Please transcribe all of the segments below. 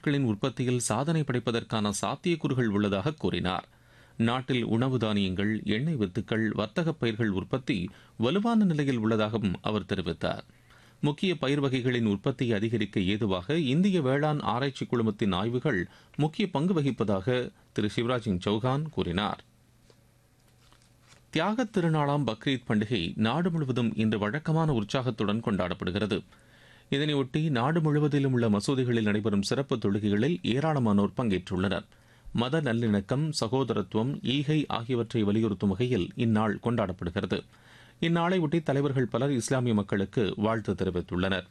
பொருட்களின் உற்பத்தியில் சாதனை படைப்பதற்கான சாத்தியக்கூறுகள் உள்ளதாக கூறினார் நாட்டில் உணவு தானியங்கள் எண்ணெய் வித்துக்கள் வர்த்தகப் பயிர்கள் உற்பத்தி வலுவான நிலையில் உள்ளதாகவும் அவர் தெரிவித்தார் முக்கிய பயிர் வகைகளின் உற்பத்தியை அதிகரிக்க ஏதுவாக இந்திய வேளாண் ஆராய்ச்சி குழுமத்தின் ஆய்வுகள் முக்கிய பங்கு வகிப்பதாக திரு சிவராஜ் சிங் சௌகான் கூறினார் தியாகத் திருநாளாம் பக்ரீத் பண்டிகை நாடு முழுவதும் இன்று வழக்கமான உற்சாகத்துடன் கொண்டாடப்படுகிறது இதனையொட்டி நாடு முழுவதிலும் உள்ள மசூதிகளில் நடைபெறும் சிறப்பு தொழுகைகளில் ஏராளமானோர் பங்கேற்றுள்ளனர் மத நல்லிணக்கம் சகோதரத்துவம் ஈகை ஆகியவற்றை வலியுறுத்தும் வகையில் இந்நாள் கொண்டாடப்படுகிறது இந்நாளை ஒட்டி தலைவர்கள் பலர் இஸ்லாமிய மக்களுக்கு வாழ்த்து தெரிவித்துள்ளனர்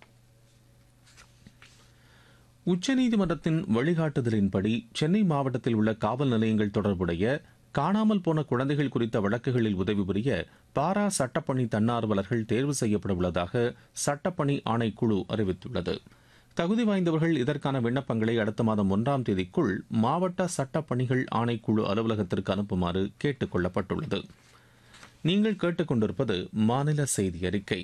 உச்சநீதிமன்றத்தின் வழிகாட்டுதலின்படி சென்னை மாவட்டத்தில் உள்ள காவல் நிலையங்கள் தொடர்புடைய காணாமல் போன குழந்தைகள் குறித்த வழக்குகளில் உதவி புரிய பாரா சட்டப்பணி தன்னார்வலர்கள் தேர்வு செய்யப்பட உள்ளதாக சட்டப்பணி ஆணைக்குழு அறிவித்துள்ளது தகுதி வாய்ந்தவர்கள் இதற்கான விண்ணப்பங்களை அடுத்த மாதம் ஒன்றாம் தேதிக்குள் மாவட்ட சட்டப்பணிகள் ஆணைக்குழு அலுவலகத்திற்கு அனுப்புமாறு கேட்டுக் கொள்ளப்பட்டுள்ளது நீங்கள் கேட்டுக்கொண்டிருப்பது மாநில செய்தி அறிக்கை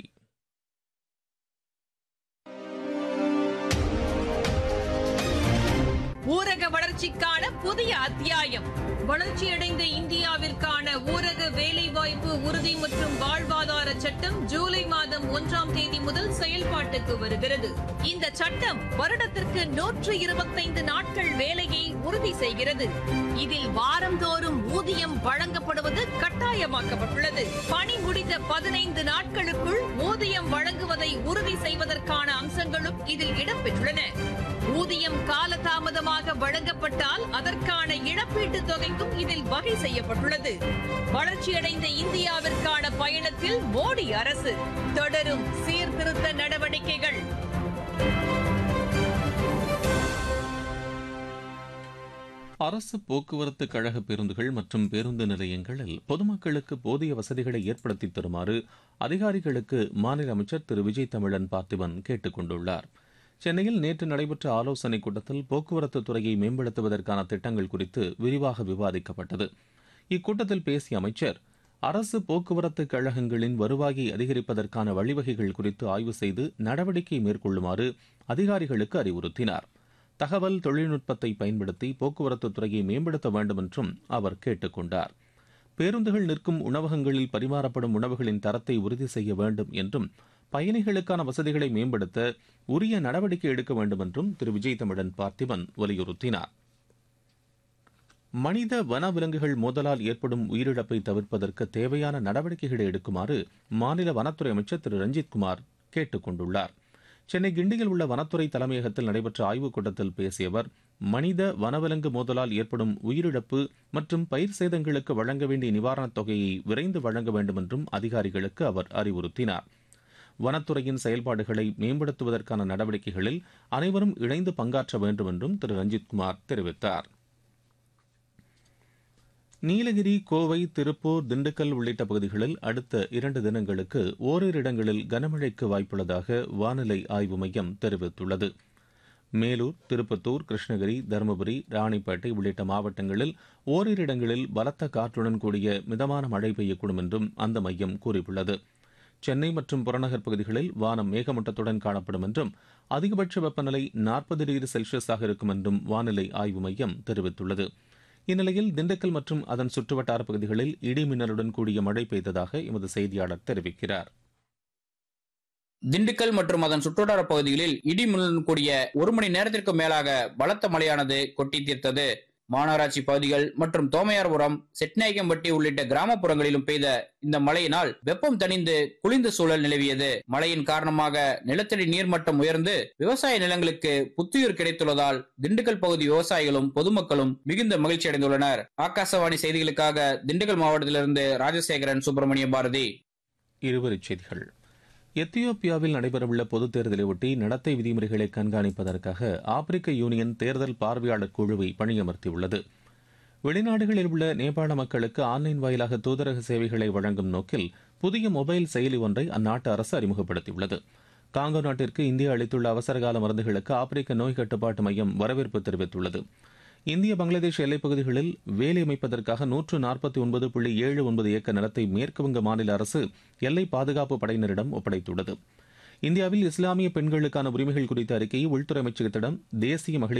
ஊரக வளர்ச்சிக்கான புதிய அத்தியாயம் வளர்ச்சியடைந்த இந்தியாவிற்கான ஊரக வேலைவாய்ப்பு உறுதி மற்றும் வாழ்வாதார சட்டம் ஜூலை மாதம் ஒன்றாம் தேதி முதல் செயல்பாட்டுக்கு வருகிறது இந்த சட்டம் வருடத்திற்கு நூற்று இருபத்தைந்து நாட்கள் வேலையை உறுதி செய்கிறது இதில் வாரந்தோறும் ஊதியம் வழங்கப்படுவது கட்டாயமாக்கப்பட்டுள்ளது பணி முடிந்த பதினைந்து நாட்களுக்குள் ஊதியம் வழங்குவதை உறுதி செய்வதற்கான அம்சங்களும் இதில் இடம்பெற்றுள்ளன ஊதியம் காலதாமதமாக வழங்கப்பட்டால் அதற்கான இழப்பீட்டுத் தொகைக்கும் இதில் வகை செய்யப்பட்டுள்ளது வளர்ச்சியடைந்த இந்தியாவிற்கான பயணத்தில் மோடி அரசு தொடரும் சீர்திருத்த நடவடிக்கைகள் அரசு போக்குவரத்து கழக பேருந்துகள் மற்றும் பேருந்து நிலையங்களில் பொதுமக்களுக்கு போதிய வசதிகளை ஏற்படுத்தி தருமாறு அதிகாரிகளுக்கு மாநில அமைச்சர் திரு விஜய் தமிழன் பார்த்திபன் கேட்டுக் கொண்டுள்ளார் சென்னையில் நேற்று நடைபெற்ற ஆலோசனைக் கூட்டத்தில் போக்குவரத்து துறையை மேம்படுத்துவதற்கான திட்டங்கள் குறித்து விரிவாக விவாதிக்கப்பட்டது இக்கூட்டத்தில் பேசிய அமைச்சர் அரசு போக்குவரத்து கழகங்களின் வருவாயை அதிகரிப்பதற்கான வழிவகைகள் குறித்து ஆய்வு செய்து நடவடிக்கை மேற்கொள்ளுமாறு அதிகாரிகளுக்கு அறிவுறுத்தினார் தகவல் தொழில்நுட்பத்தை பயன்படுத்தி போக்குவரத்து துறையை மேம்படுத்த வேண்டும் என்றும் அவர் கேட்டுக் கொண்டார் பேருந்துகள் நிற்கும் உணவகங்களில் பரிமாறப்படும் உணவுகளின் தரத்தை உறுதி செய்ய வேண்டும் என்றும் பயணிகளுக்கான வசதிகளை மேம்படுத்த உரிய நடவடிக்கை எடுக்க வேண்டும் என்றும் திரு விஜய் தமிழன் பார்த்திபன் வலியுறுத்தினார் மனித வனவிலங்குகள் மோதலால் ஏற்படும் உயிரிழப்பை தவிர்ப்பதற்கு தேவையான நடவடிக்கைகளை எடுக்குமாறு மாநில வனத்துறை அமைச்சர் திரு ரஞ்சித் குமார் கேட்டுக் கொண்டுள்ளார் சென்னை கிண்டியில் உள்ள வனத்துறை தலைமையகத்தில் நடைபெற்ற ஆய்வுக் கூட்டத்தில் பேசிய அவர் மனித வனவிலங்கு மோதலால் ஏற்படும் உயிரிழப்பு மற்றும் பயிர் சேதங்களுக்கு வழங்க வேண்டிய நிவாரணத் தொகையை விரைந்து வழங்க வேண்டும் என்றும் அதிகாரிகளுக்கு அவர் அறிவுறுத்தினார் வனத்துறையின் செயல்பாடுகளை மேம்படுத்துவதற்கான நடவடிக்கைகளில் அனைவரும் இணைந்து பங்காற்ற வேண்டும் என்றும் திரு ரஞ்சித்குமார் தெரிவித்தார் நீலகிரி கோவை திருப்பூர் திண்டுக்கல் உள்ளிட்ட பகுதிகளில் அடுத்த இரண்டு தினங்களுக்கு ஓரிரு இடங்களில் கனமழைக்கு வாய்ப்புள்ளதாக வானிலை ஆய்வு மையம் தெரிவித்துள்ளது மேலூர் திருப்பத்தூர் கிருஷ்ணகிரி தருமபுரி ராணிப்பேட்டை உள்ளிட்ட மாவட்டங்களில் ஓரிரு இடங்களில் பலத்த காற்றுடன் கூடிய மிதமான மழை பெய்யக்கூடும் என்றும் அந்த மையம் கூறியுள்ளது சென்னை மற்றும் புறநகர் பகுதிகளில் வானம் மேகமூட்டத்துடன் காணப்படும் என்றும் அதிகபட்ச வெப்பநிலை நாற்பது டிகிரி செல்சியஸாக இருக்கும் என்றும் வானிலை ஆய்வு மையம் தெரிவித்துள்ளது இந்நிலையில் திண்டுக்கல் மற்றும் அதன் சுற்றுவட்டார பகுதிகளில் இடி மின்னலுடன் கூடிய மழை பெய்ததாக எமது செய்தியாளர் தெரிவிக்கிறார் திண்டுக்கல் மற்றும் அதன் சுற்றுவட்டார பகுதிகளில் இடி மின்னலுடன் கூடிய ஒரு மணி நேரத்திற்கு மேலாக பலத்த மழையானது கொட்டி தீர்த்தது மாநகராட்சி பகுதிகள் மற்றும் தோமையார்புரம் செட்நாயக்கம்பட்டி உள்ளிட்ட கிராமப்புறங்களிலும் பெய்த இந்த மழையினால் வெப்பம் தணிந்து குளிர்ந்த சூழல் நிலவியது மழையின் காரணமாக நிலத்தடி நீர்மட்டம் உயர்ந்து விவசாய நிலங்களுக்கு புத்துயிர் கிடைத்துள்ளதால் திண்டுக்கல் பகுதி விவசாயிகளும் பொதுமக்களும் மிகுந்த மகிழ்ச்சி அடைந்துள்ளனர் ஆகாசவாணி செய்திகளுக்காக திண்டுக்கல் மாவட்டத்திலிருந்து ராஜசேகரன் சுப்பிரமணிய பாரதி இருவரிச் செய்திகள் எத்தியோப்பியாவில் நடைபெறவுள்ள பொதுத் தேர்தலையொட்டி நடத்தை விதிமுறைகளை கண்காணிப்பதற்காக ஆப்பிரிக்க யூனியன் தேர்தல் பார்வையாளர் குழுவை பணியமர்த்தியுள்ளது வெளிநாடுகளில் உள்ள நேபாள மக்களுக்கு ஆன்லைன் வாயிலாக தூதரக சேவைகளை வழங்கும் நோக்கில் புதிய மொபைல் செயலி ஒன்றை அந்நாட்டு அரசு அறிமுகப்படுத்தியுள்ளது காங்கோ நாட்டிற்கு இந்தியா அளித்துள்ள அவசரகால மருந்துகளுக்கு ஆப்பிரிக்க நோய் கட்டுப்பாட்டு மையம் வரவேற்பு தெரிவித்துள்ளது இந்திய பங்களாதேஷ் எல்லைப் பகுதிகளில் வேலை அமைப்பதற்காக நூற்று நாற்பத்தி ஒன்பது புள்ளி ஏழு ஒன்பது ஏக்கர் நிலத்தை மேற்குவங்க மாநில அரசு எல்லை பாதுகாப்பு படையினரிடம் ஒப்படைத்துள்ளது இந்தியாவில் இஸ்லாமிய பெண்களுக்கான உரிமைகள் குறித்த அறிக்கையை உள்துறை அமைச்சகத்திடம் தேசிய மகளிர்